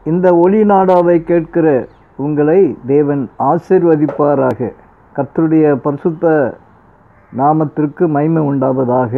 இந்த ஒளி நாடாவை கேட்கிற உங்களை தேவன் ஆசீர்வதிப்பாராக கர்த்தருடைய பரிசுத்த நாமத்திற்கு மகிமை உண்டாவதாக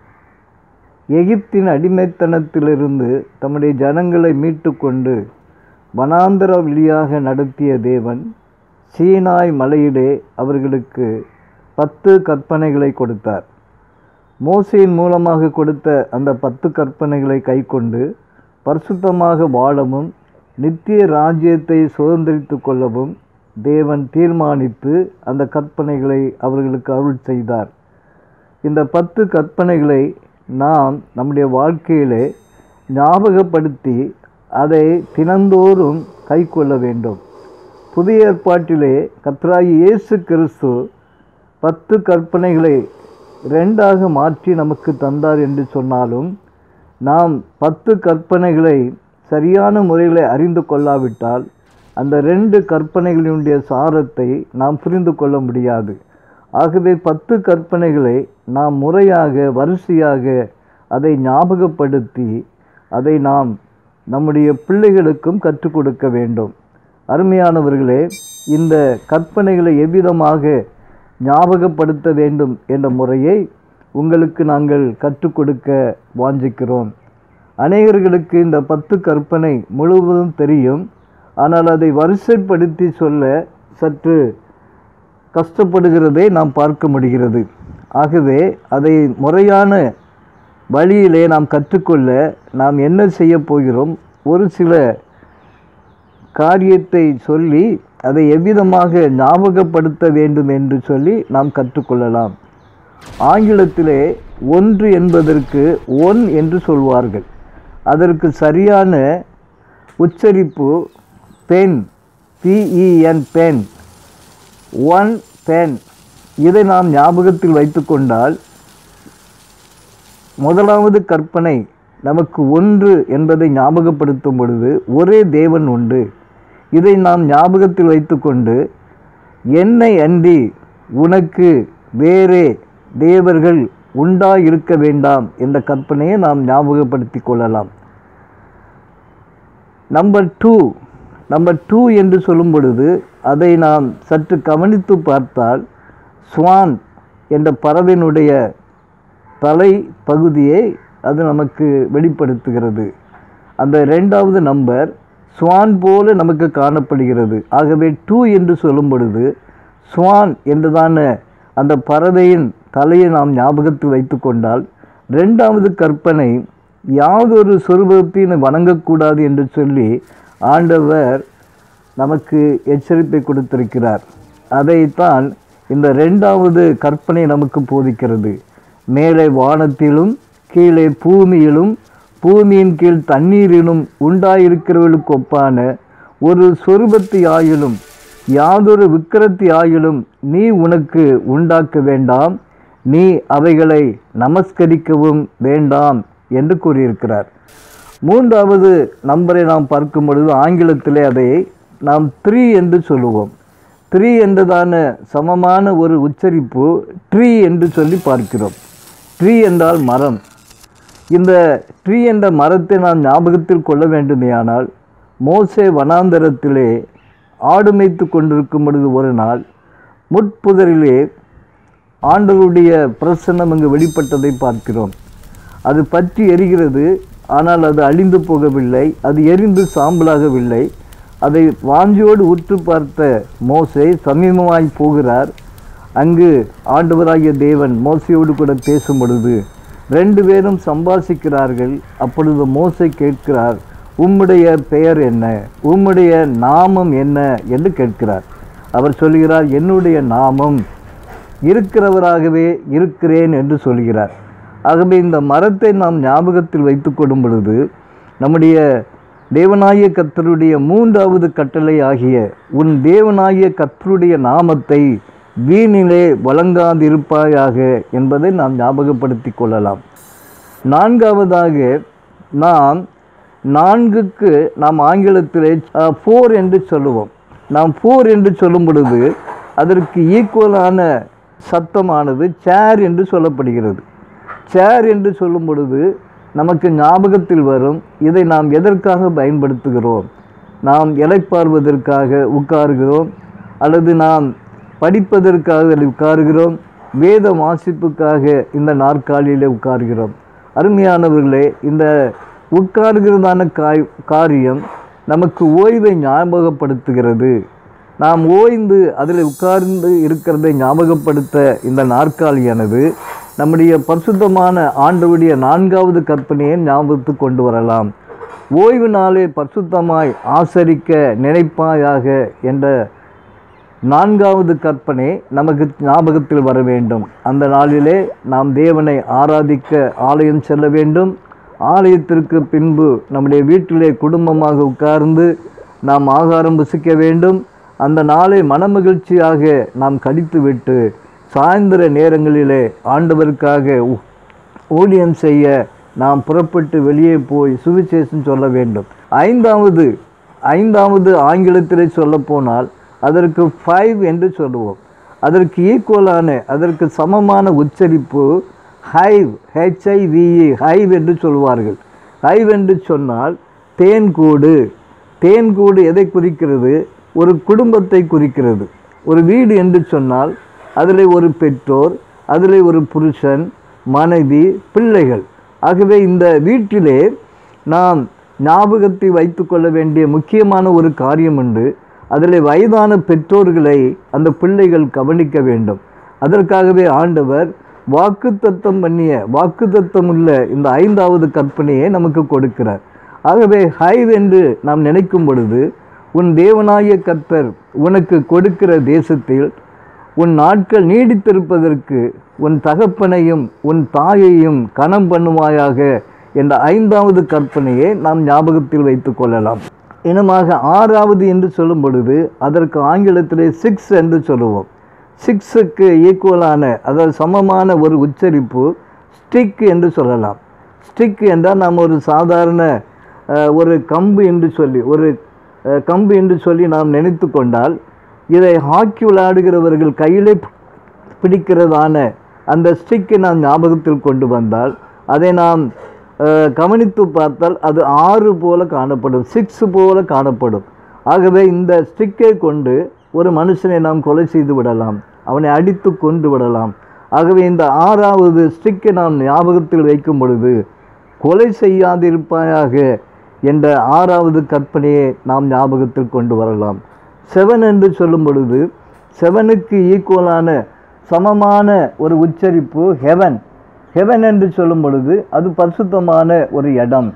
எகிப்தின் அடிமைத்தனத்திலிருந்து தம்முடைய ஜனங்களை மீட்டுக்கொண்டு வனாந்தர வழியாக நடத்திய தேவன் சீனாய் மலையிலே அவர்களுக்கு பத்து கற்பனைகளை கொடுத்தார் மோசையின் மூலமாக கொடுத்த அந்த பத்து கற்பனைகளை கைக்கொண்டு பரிசுத்தமாக வாழவும் நித்திய ராஜ்யத்தை சுதந்திரித்து கொள்ளவும் தேவன் தீர்மானித்து அந்த கற்பனைகளை அவர்களுக்கு அருள் செய்தார் இந்த பத்து கற்பனைகளை நாம் நம்முடைய வாழ்க்கையிலே ஞாபகப்படுத்தி அதை தினந்தோறும் கைக்கொள்ள வேண்டும் புதிய ஏற்பாட்டிலே கர்த்தராகி இயேசு கிறிஸ்து பத்து கற்பனைகளை ரெண்டாக மாற்றி நமக்கு தந்தார் என்று சொன்னாலும் நாம் பத்து கற்பனைகளை சரியான முறையில் அறிந்து கொள்ளாவிட்டால் அந்த ரெண்டு கற்பனைகளினுடைய சாரத்தை நாம் புரிந்து கொள்ள முடியாது ஆகவே பத்து கற்பனைகளை நாம் முறையாக வரிசையாக அதை ஞாபகப்படுத்தி அதை நாம் நம்முடைய பிள்ளைகளுக்கும் கற்றுக் கொடுக்க வேண்டும் அருமையானவர்களே இந்த கற்பனைகளை எவ்விதமாக ஞாபகப்படுத்த வேண்டும் என்ற முறையை உங்களுக்கு நாங்கள் கற்றுக் கொடுக்க வாஞ்சிக்கிறோம் அநேகர்களுக்கு இந்த பத்து கற்பனை முழுவதும் தெரியும் ஆனால் அதை வரிசைப்படுத்தி சொல்ல சற்று கஷ்டப்படுகிறதை நாம் பார்க்க முடிகிறது ஆகவே அதை முறையான வழியிலே நாம் கற்றுக்கொள்ள நாம் என்ன செய்ய போகிறோம் ஒரு சில காரியத்தை சொல்லி அதை எவ்விதமாக ஞாபகப்படுத்த வேண்டும் என்று சொல்லி நாம் கற்றுக்கொள்ளலாம் ஆங்கிலத்திலே ஒன்று என்பதற்கு ஒன் என்று சொல்வார்கள் அதற்கு சரியான உச்சரிப்பு pen P E N pen one pen இதை நாம் ஞாபகத்தில் வைத்துக்கொண்டால் முதலாவது கற்பனை நமக்கு ஒன்று என்பதை ஞாபகப்படுத்தும் பொழுது ஒரே தேவன் உண்டு இதை நாம் ஞாபகத்தில் வைத்துக்கொண்டு என்னை அன்றி உனக்கு வேறே தேவர்கள் உண்டா இருக்க வேண்டாம் என்ற கற்பனையை நாம் ஞாபகப்படுத்தி கொள்ளலாம் நம்பர் டூ நம்பர் டூ என்று சொல்லும் பொழுது அதை நாம் சற்று கவனித்து பார்த்தால் ஸ்வான் என்ற பறவையினுடைய தலை பகுதியை அது நமக்கு வெளிப்படுத்துகிறது அந்த ரெண்டாவது நம்பர் ஸ்வான் போல நமக்கு காணப்படுகிறது ஆகவே டூ என்று சொல்லும் பொழுது ஸ்வான் என்றுதான அந்த பறவையின் தலையை நாம் ஞாபகத்தில் வைத்து கொண்டால் ரெண்டாவது கற்பனை யாதொரு சொரூபத்தையும் வணங்கக்கூடாது என்று சொல்லி ஆண்டவர் நமக்கு எச்சரிப்பை கொடுத்திருக்கிறார் அதைத்தான் இந்த ரெண்டாவது கற்பனை நமக்கு போதிக்கிறது மேலே வானத்திலும் கீழே பூமியிலும் பூமியின் கீழ் தண்ணீரிலும் உண்டாயிருக்கிறவர்களுக்கு ஒப்பான ஒரு சொருபத்தை ஆயிலும் யாதொரு விக்கிரத்தை ஆயிலும் நீ உனக்கு உண்டாக்க வேண்டாம் நீ அவைகளை நமஸ்கரிக்கவும் வேண்டாம் என்று கூறியிருக்கிறார் மூன்றாவது நம்பரை நாம் பார்க்கும் பொழுது ஆங்கிலத்திலே அதை நாம் த்ரீ என்று சொல்லுவோம் த்ரீ என்றதான சமமான ஒரு உச்சரிப்பு ட்ரீ என்று சொல்லி பார்க்கிறோம் ட்ரீ என்றால் மரம் இந்த ட்ரீ என்ற மரத்தை நாம் ஞாபகத்தில் கொள்ள வேண்டுமேயானால் மோசே வனாந்தரத்திலே ஆடு மேய்த்து கொண்டிருக்கும் பொழுது ஒரு நாள் முட்புதரிலே ஆண்டவருடைய பிரசன்னம் அங்கு வெளிப்பட்டதை பார்க்கிறோம் அது பற்றி எரிகிறது ஆனால் அது அழிந்து போகவில்லை அது எரிந்து சாம்பலாகவில்லை அதை வாஞ்சியோடு உற்று பார்த்த மோசே சமீபமாய் போகிறார் அங்கு ஆண்டவராகிய தேவன் மோசையோடு கூட பேசும் பொழுது ரெண்டு பேரும் சம்பாஷிக்கிறார்கள் அப்பொழுது மோசை கேட்கிறார் உம்முடைய பெயர் என்ன உம்முடைய நாமம் என்ன என்று கேட்கிறார் அவர் சொல்கிறார் என்னுடைய நாமம் இருக்கிறவராகவே இருக்கிறேன் என்று சொல்கிறார் ஆகவே இந்த மரத்தை நாம் ஞாபகத்தில் வைத்துக்கொள்ளும் பொழுது நம்முடைய தேவனாகிய கர்த்தருடைய மூன்றாவது கட்டளை ஆகிய உன் தேவனாகிய கர்த்தருடைய நாமத்தை வீணிலே வழங்காதிருப்பாயாக என்பதை நாம் ஞாபகப்படுத்தி கொள்ளலாம் நான்காவதாக நாம் நான்குக்கு நாம் ஆங்கிலத்திலே ஃபோர் என்று சொல்லுவோம் நாம் ஃபோர் என்று சொல்லும் பொழுது அதற்கு ஈக்குவலான சத்தமானது சேர் என்று சொல்லப்படுகிறது சேர் என்று சொல்லும் பொழுது நமக்கு ஞாபகத்தில் வரும் இதை நாம் எதற்காக பயன்படுத்துகிறோம் நாம் இலைப்பார்வதற்காக உட்காருகிறோம் அல்லது நாம் படிப்பதற்காக அதில் உட்காருகிறோம் வேத வாசிப்புக்காக இந்த நாற்காலியில் உட்காருகிறோம் அருமையானவர்களே இந்த உட்காருகிறதான காய் காரியம் நமக்கு ஓய்வை ஞாபகப்படுத்துகிறது நாம் ஓய்ந்து அதில் உட்கார்ந்து இருக்கிறதை ஞாபகப்படுத்த இந்த நாற்காலியானது நம்முடைய பரிசுத்தமான ஆண்டவுடைய நான்காவது கற்பனையை ஞாபகத்துக்கு கொண்டு வரலாம் ஓய்வு நாளை பரிசுத்தமாய் ஆசரிக்க நினைப்பாயாக என்ற நான்காவது கற்பனை நமக்கு ஞாபகத்தில் வர வேண்டும் அந்த நாளிலே நாம் தேவனை ஆராதிக்க ஆலயம் செல்ல வேண்டும் ஆலயத்திற்கு பின்பு நம்முடைய வீட்டிலே குடும்பமாக உட்கார்ந்து நாம் ஆகாரம் புசிக்க வேண்டும் அந்த நாளை மனமகிழ்ச்சியாக நாம் கழித்துவிட்டு சாயந்தர நேரங்களிலே ஆண்டவருக்காக ஊ- ஊழியம் செய்ய நாம் புறப்பட்டு வெளியே போய் சுவிசேஷம் சொல்ல வேண்டும் ஐந்தாவது ஐந்தாவது ஆங்கிலத்திலே சொல்லப்போனால் அதற்கு ஃபைவ் என்று சொல்லுவோம் அதற்கு ஈக்குவலான அதற்கு சமமான உச்சரிப்பு ஹைவ் ஹெச்ஐவிஇ ஹைவ் என்று சொல்வார்கள் ஹைவ் என்று சொன்னால் தேன்கூடு தேன்கூடு எதை குறிக்கிறது ஒரு குடும்பத்தை குறிக்கிறது ஒரு வீடு என்று சொன்னால் அதில் ஒரு பெற்றோர் அதில் ஒரு புருஷன் மனைவி பிள்ளைகள் ஆகவே இந்த வீட்டிலே நாம் ஞாபகத்தை வைத்துக்கொள்ள வேண்டிய முக்கியமான ஒரு காரியம் உண்டு அதில் வயதான பெற்றோர்களை அந்த பிள்ளைகள் கவனிக்க வேண்டும் அதற்காகவே ஆண்டவர் வாக்குத்தத்தம் பண்ணிய வாக்குத்தத்தம் உள்ள இந்த ஐந்தாவது கற்பனையை நமக்கு கொடுக்கிறார் ஆகவே ஹைவ் என்று நாம் நினைக்கும் பொழுது உன் தேவனாய கர்த்தர் உனக்கு கொடுக்கிற தேசத்தில் உன் நாட்கள் நீடித்திருப்பதற்கு உன் தகப்பனையும் உன் தாயையும் கனம் பண்ணுவாயாக என்ற ஐந்தாவது கற்பனையை நாம் ஞாபகத்தில் வைத்துக் கொள்ளலாம் இனமாக ஆறாவது என்று சொல்லும் பொழுது அதற்கு ஆங்கிலத்திலே சிக்ஸ் என்று சொல்லுவோம் சிக்ஸுக்கு ஈக்குவலான அதாவது சமமான ஒரு உச்சரிப்பு ஸ்டிக் என்று சொல்லலாம் ஸ்டிக் என்றால் நாம் ஒரு சாதாரண அஹ், ஒரு கம்பு என்று சொல்லி ஒரு அஹ், கம்பு என்று சொல்லி நாம் நினைத்து கொண்டால் இதை ஹாக்கி விளையாடுகிறவர்கள் கையிலே பிடிக்கிறதான அந்த ஸ்டிக்கை நாம் ஞாபகத்தில் கொண்டு வந்தால் அதை நாம் அஹ், கவனித்து பார்த்தால் அது ஆறு போல காணப்படும் சிக்ஸ் போல காணப்படும் ஆகவே இந்த ஸ்டிக்கை கொண்டு ஒரு மனுஷனை நாம் கொலை செய்து விடலாம் அவனை அடித்து கொண்டு விடலாம் ஆகவே இந்த ஆறாவது ஸ்டிக்கை நாம் ஞாபகத்தில் வைக்கும் பொழுது கொலை செய்யாதிருப்பாயாக என்ற ஆறாவது கற்பனையை நாம் ஞாபகத்தில் கொண்டு வரலாம் செவன் என்று சொல்லும் பொழுது செவனுக்கு ஈக்குவலான சமமான ஒரு உச்சரிப்பு ஹெவன் ஹெவன் என்று சொல்லும் பொழுது அது பரிசுத்தமான ஒரு இடம்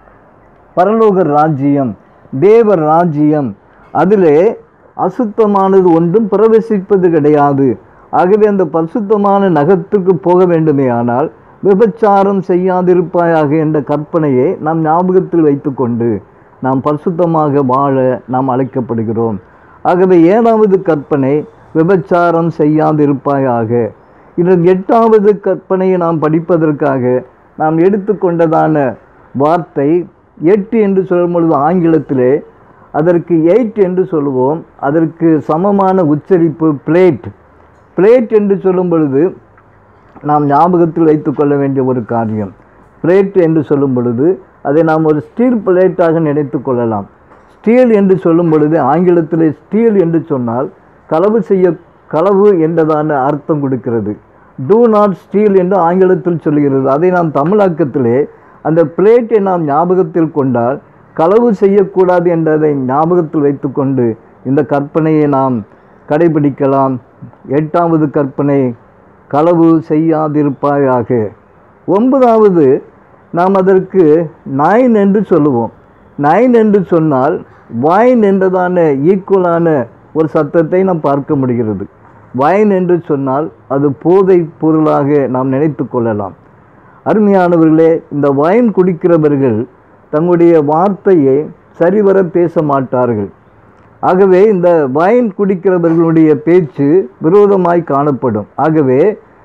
பரலோக ராஜ்யம் தேவ ராஜ்யம் அதிலே அசுத்தமானது ஒன்றும் பிரவேசிப்பது கிடையாது ஆகவே அந்த பரிசுத்தமான நகத்துக்கு போக வேண்டுமே ஆனால் விபச்சாரம் செய்யாதிருப்பாயாக என்ற கற்பனையை நாம் ஞாபகத்தில் வைத்துக்கொண்டு நாம் பரிசுத்தமாக வாழ நாம் அழைக்கப்படுகிறோம் ஆகவே ஏழாவது கற்பனை விபச்சாரம் செய்யாதிருப்பாயாக இன்னும் எட்டாவது கற்பனையை நாம் படிப்பதற்காக நாம் எடுத்துக்கொண்டதான வார்த்தை எட்டு என்று சொல்லும் பொழுது ஆங்கிலத்திலே அதற்கு எயிட் என்று சொல்லுவோம் அதற்கு சமமான உச்சரிப்பு பிளேட் பிளேட் என்று சொல்லும் பொழுது நாம் ஞாபகத்தில் வைத்துக்கொள்ள வேண்டிய ஒரு காரியம் பிளேட் என்று சொல்லும் பொழுது அதை நாம் ஒரு ஸ்டீல் பிளேட்டாக நினைத்து கொள்ளலாம் ஸ்டீல் என்று சொல்லும் பொழுது ஆங்கிலத்தில் ஸ்டீல் என்று சொன்னால் களவு செய்ய களவு என்றதான அர்த்தம் கொடுக்கிறது டூ நாட் ஸ்டீல் என்று ஆங்கிலத்தில் சொல்கிறது அதை நாம் தமிழாக்கத்திலே அந்த பிளேட்டை நாம் ஞாபகத்தில் கொண்டால் களவு செய்யக்கூடாது என்றதை ஞாபகத்தில் வைத்துக்கொண்டு இந்த கற்பனையை நாம் கடைபிடிக்கலாம் எட்டாவது கற்பனை களவு செய்யாதிருப்பாயாக ஒன்பதாவது நாம் அதற்கு நைன் என்று சொல்லுவோம் நைன் என்று சொன்னால் வைன் என்றதான ஈக்குவலான ஒரு சத்தத்தை நாம் பார்க்க முடிகிறது வைன் என்று சொன்னால் அது போதை பொருளாக நாம் நினைத்து கொள்ளலாம் அருமையானவர்களே இந்த வைன் குடிக்கிறவர்கள் தங்களுடைய வார்த்தையை சரிவர பேச மாட்டார்கள் ஆகவே இந்த வைன் குடிக்கிறவர்களுடைய பேச்சு விரோதமாய் காணப்படும் ஆகவே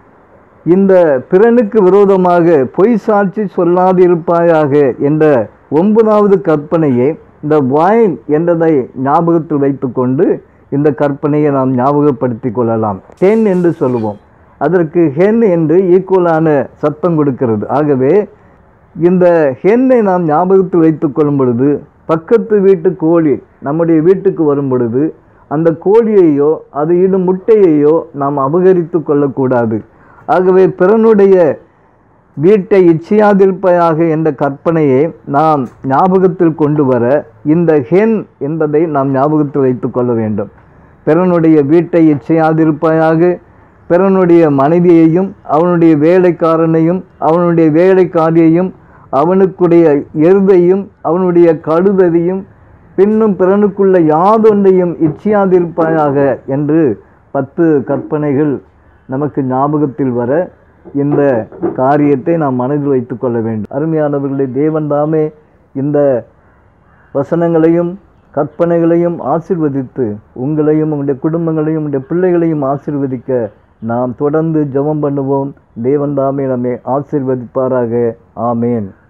இந்த பிறனுக்கு விரோதமாக பொய் சாட்சி சொல்லாதிருப்பாயாக என்ற ஒன்பதாவது கற்பனையை இந்த வைன் என்றதை ஞாபகத்தில் வைத்துக்கொண்டு இந்த கற்பனையை நாம் ஞாபகப்படுத்தி கொள்ளலாம் டென் என்று சொல்லுவோம் அதற்கு ஹென் என்று ஈக்குவலான சத்தம் கொடுக்கிறது ஆகவே இந்த ஹென்னை நாம் ஞாபகத்தில் வைத்துக் கொள்ளும் பொழுது பக்கத்து வீட்டு கோழி நம்முடைய வீட்டுக்கு வரும் பொழுது அந்த கோழியையோ அது இடும் முட்டையையோ நாம் அபகரித்து கொள்ளக்கூடாது ஆகவே பிறனுடைய வீட்டை இச்சையாதிருப்பதாக என்ற கற்பனையை நாம் ஞாபகத்தில் கொண்டு வர இந்த ஹென் என்பதை நாம் ஞாபகத்தில் வைத்துக் கொள்ள வேண்டும் பிறனுடைய வீட்டை இச்சையாதிருப்பாயாக பிறனுடைய மனைவியையும் அவனுடைய வேலைக்காரனையும் அவனுடைய வேலைக்காரியையும் அவனுக்குடைய எருதையும் அவனுடைய கழுதையும் பின்னும் பிறனுக்குள்ள யாதொன்றையும் இச்சையாதிருப்பாயாக என்று பத்து கற்பனைகள் நமக்கு ஞாபகத்தில் வர இந்த காரியத்தை நாம் மனதில் வைத்துக் கொள்ள வேண்டும் அருமையானவர்களே தேவன் தாமே இந்த வசனங்களையும் கற்பனைகளையும் ஆசிர்வதித்து உங்களையும் உங்களுடைய குடும்பங்களையும் உங்களுடைய பிள்ளைகளையும் ஆசிர்வதிக்க நாம் தொடர்ந்து ஜெபம் பண்ணுவோம் தேவன் தாமே நம்மை ஆசிர்வதிப்பாராக ஆமேன்